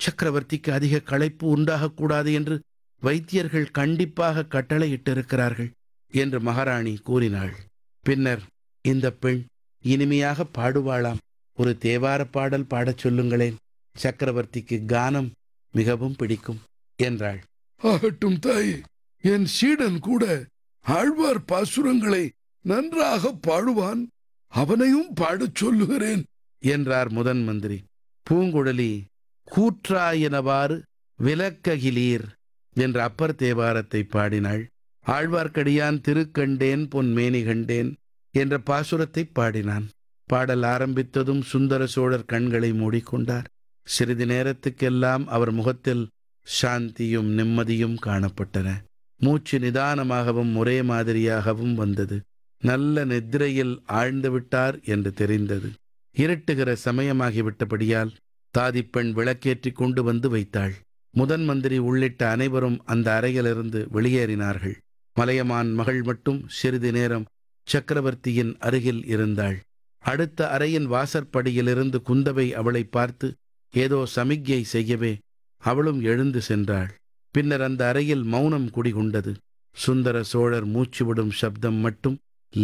சக்கரவர்த்திக்கு அதிக களைப்பு உண்டாகக்கூடாது என்று வைத்தியர்கள் கண்டிப்பாக கட்டளையிட்டிருக்கிறார்கள் என்று மகாராணி கூறினாள் பின்னர் இந்த பெண் இனிமையாக பாடுவாளாம் ஒரு தேவார பாடல் பாடச் சொல்லுங்களேன் சக்கரவர்த்திக்கு கானம் மிகவும் பிடிக்கும் என்றாள் ஆகட்டும் தாயே என் சீடன் கூட ஆழ்வார் பாசுரங்களை நன்றாக பாடுவான் அவனையும் பாடச் சொல்லுகிறேன் என்றார் முதன் மந்திரி பூங்குழலி கூற்றாயினவாறு விலக்ககிலீர் என்ற அப்பர் தேவாரத்தை பாடினாள் ஆழ்வார்க்கடியான் திருக்கண்டேன் பொன்மேனி கண்டேன் என்ற பாசுரத்தை பாடினான் பாடல் ஆரம்பித்ததும் சுந்தர சோழர் கண்களை மூடிக்கொண்டார் சிறிது நேரத்துக்கெல்லாம் அவர் முகத்தில் சாந்தியும் நிம்மதியும் காணப்பட்டன மூச்சு நிதானமாகவும் ஒரே மாதிரியாகவும் வந்தது நல்ல நித்திரையில் ஆழ்ந்து விட்டார் என்று தெரிந்தது இருட்டுகிற சமயமாகிவிட்டபடியால் தாதிப்பெண் விளக்கேற்றிக் கொண்டு வந்து வைத்தாள் முதன் மந்திரி உள்ளிட்ட அனைவரும் அந்த அறையிலிருந்து வெளியேறினார்கள் மலையமான் மகள் மட்டும் சிறிது நேரம் சக்கரவர்த்தியின் அருகில் இருந்தாள் அடுத்த அறையின் வாசற்படியிலிருந்து குந்தவை அவளை பார்த்து ஏதோ சமிக்ஞை செய்யவே அவளும் எழுந்து சென்றாள் பின்னர் அந்த அறையில் மௌனம் குடிகொண்டது சுந்தர சோழர் மூச்சுவிடும் சப்தம் மட்டும்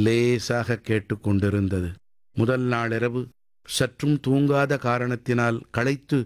லேசாக கேட்டுக்கொண்டிருந்தது முதல் நாளிரவு சற்றும் தூங்காத காரணத்தினால் களைத்து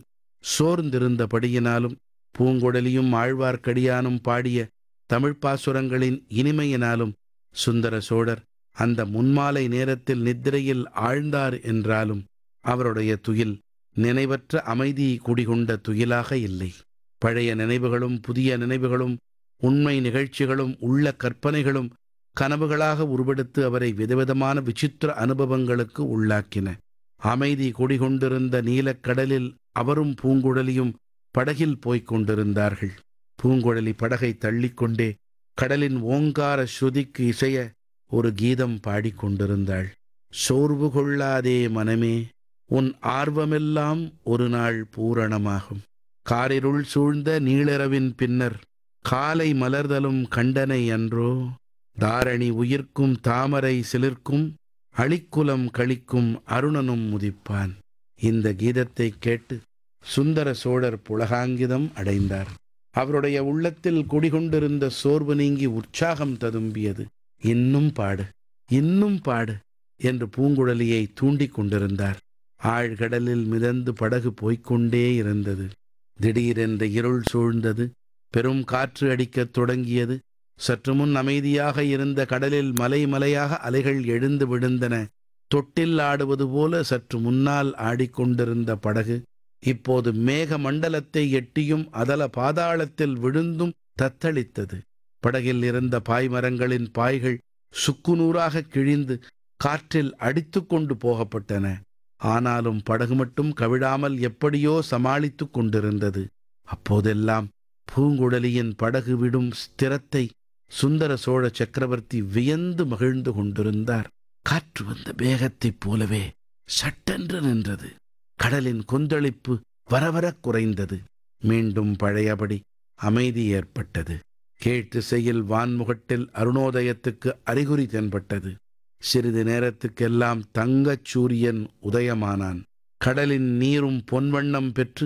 சோர்ந்திருந்தபடியினாலும் பூங்குழலியும் ஆழ்வார்க்கடியானும் பாடிய தமிழ்ப் பாசுரங்களின் இனிமையினாலும் சுந்தர சோழர் அந்த முன்மாலை நேரத்தில் நித்திரையில் ஆழ்ந்தார் என்றாலும் அவருடைய துயில் நினைவற்ற அமைதி குடிகொண்ட துயிலாக இல்லை பழைய நினைவுகளும் புதிய நினைவுகளும் உண்மை நிகழ்ச்சிகளும் உள்ள கற்பனைகளும் கனவுகளாக உருவெடுத்து அவரை விதவிதமான விசித்திர அனுபவங்களுக்கு உள்ளாக்கின அமைதி குடிகொண்டிருந்த நீலக்கடலில் அவரும் பூங்குழலியும் படகில் போய்க் கொண்டிருந்தார்கள் பூங்குழலி படகை தள்ளிக்கொண்டே கடலின் ஓங்கார ஸ்ருதிக்கு இசைய ஒரு கீதம் பாடிக்கொண்டிருந்தாள் சோர்வு கொள்ளாதே மனமே உன் ஆர்வமெல்லாம் ஒரு நாள் பூரணமாகும் காரிருள் சூழ்ந்த நீளிரவின் பின்னர் காலை மலர்தலும் கண்டனை அன்றோ தாரணி உயிர்க்கும் தாமரை சிலிர்க்கும் அழிக்குலம் கழிக்கும் அருணனும் முதிப்பான் இந்த கீதத்தை கேட்டு சுந்தர சோழர் புலகாங்கிதம் அடைந்தார் அவருடைய உள்ளத்தில் குடிகொண்டிருந்த சோர்வு நீங்கி உற்சாகம் ததும்பியது இன்னும் பாடு இன்னும் பாடு என்று பூங்குழலியை தூண்டிக் கொண்டிருந்தார் ஆழ்கடலில் மிதந்து படகு போய்க்கொண்டே இருந்தது திடீரென்று இருள் சூழ்ந்தது பெரும் காற்று அடிக்கத் தொடங்கியது சற்று முன் அமைதியாக இருந்த கடலில் மலை மலையாக அலைகள் எழுந்து விழுந்தன தொட்டில் ஆடுவது போல சற்று முன்னால் ஆடிக்கொண்டிருந்த படகு இப்போது மேக மண்டலத்தை எட்டியும் அதல பாதாளத்தில் விழுந்தும் தத்தளித்தது படகில் இருந்த பாய்மரங்களின் பாய்கள் சுக்குநூறாக கிழிந்து காற்றில் அடித்துக்கொண்டு போகப்பட்டன ஆனாலும் படகு மட்டும் கவிழாமல் எப்படியோ சமாளித்துக் கொண்டிருந்தது அப்போதெல்லாம் பூங்குழலியின் படகு விடும் ஸ்திரத்தை சுந்தர சோழ சக்கரவர்த்தி வியந்து மகிழ்ந்து கொண்டிருந்தார் காற்று வந்த வேகத்தைப் போலவே சட்டென்று நின்றது கடலின் கொந்தளிப்பு வரவரக் குறைந்தது மீண்டும் பழையபடி அமைதி ஏற்பட்டது கீழ்த்திசையில் வான்முகட்டில் அருணோதயத்துக்கு அறிகுறி தென்பட்டது சிறிது நேரத்துக்கெல்லாம் தங்கச் சூரியன் உதயமானான் கடலின் நீரும் பொன்வண்ணம் பெற்று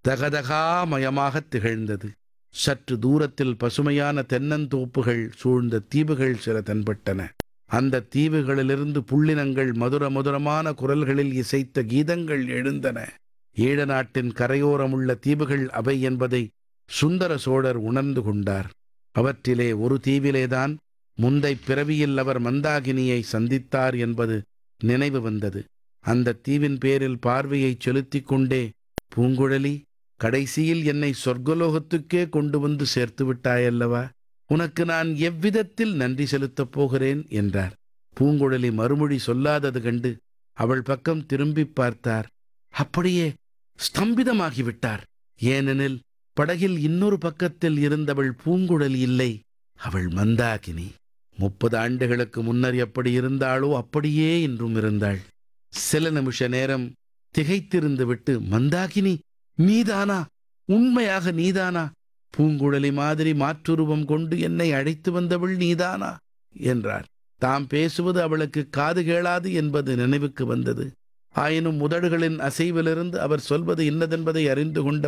தகதகாமயமாகத் திகழ்ந்தது சற்று தூரத்தில் பசுமையான தென்னந்தோப்புகள் சூழ்ந்த தீவுகள் சில தென்பட்டன அந்த தீவுகளிலிருந்து புள்ளினங்கள் மதுர மதுரமான குரல்களில் இசைத்த கீதங்கள் எழுந்தன ஈழ நாட்டின் கரையோரமுள்ள தீவுகள் அவை என்பதை சுந்தர சோழர் உணர்ந்து கொண்டார் அவற்றிலே ஒரு தீவிலேதான் முந்தை பிறவியில் அவர் மந்தாகினியை சந்தித்தார் என்பது நினைவு வந்தது அந்த தீவின் பேரில் பார்வையைச் செலுத்திக் கொண்டே பூங்குழலி கடைசியில் என்னை சொர்க்கலோகத்துக்கே கொண்டு வந்து சேர்த்து விட்டாயல்லவா உனக்கு நான் எவ்விதத்தில் நன்றி செலுத்தப் போகிறேன் என்றார் பூங்குழலி மறுமொழி சொல்லாதது கண்டு அவள் பக்கம் திரும்பிப் பார்த்தார் அப்படியே ஸ்தம்பிதமாகிவிட்டார் ஏனெனில் படகில் இன்னொரு பக்கத்தில் இருந்தவள் பூங்குழலி இல்லை அவள் மந்தாகினி முப்பது ஆண்டுகளுக்கு முன்னர் எப்படி இருந்தாளோ அப்படியே இன்றும் இருந்தாள் சில நிமிஷ நேரம் திகைத்திருந்து விட்டு மந்தாகினி நீதானா உண்மையாக நீதானா பூங்குழலி மாதிரி மாற்றுருவம் கொண்டு என்னை அழைத்து வந்தவள் நீதானா என்றார் தாம் பேசுவது அவளுக்கு காது கேளாது என்பது நினைவுக்கு வந்தது ஆயினும் உதடுகளின் அசைவிலிருந்து அவர் சொல்வது இன்னதென்பதை அறிந்து கொண்ட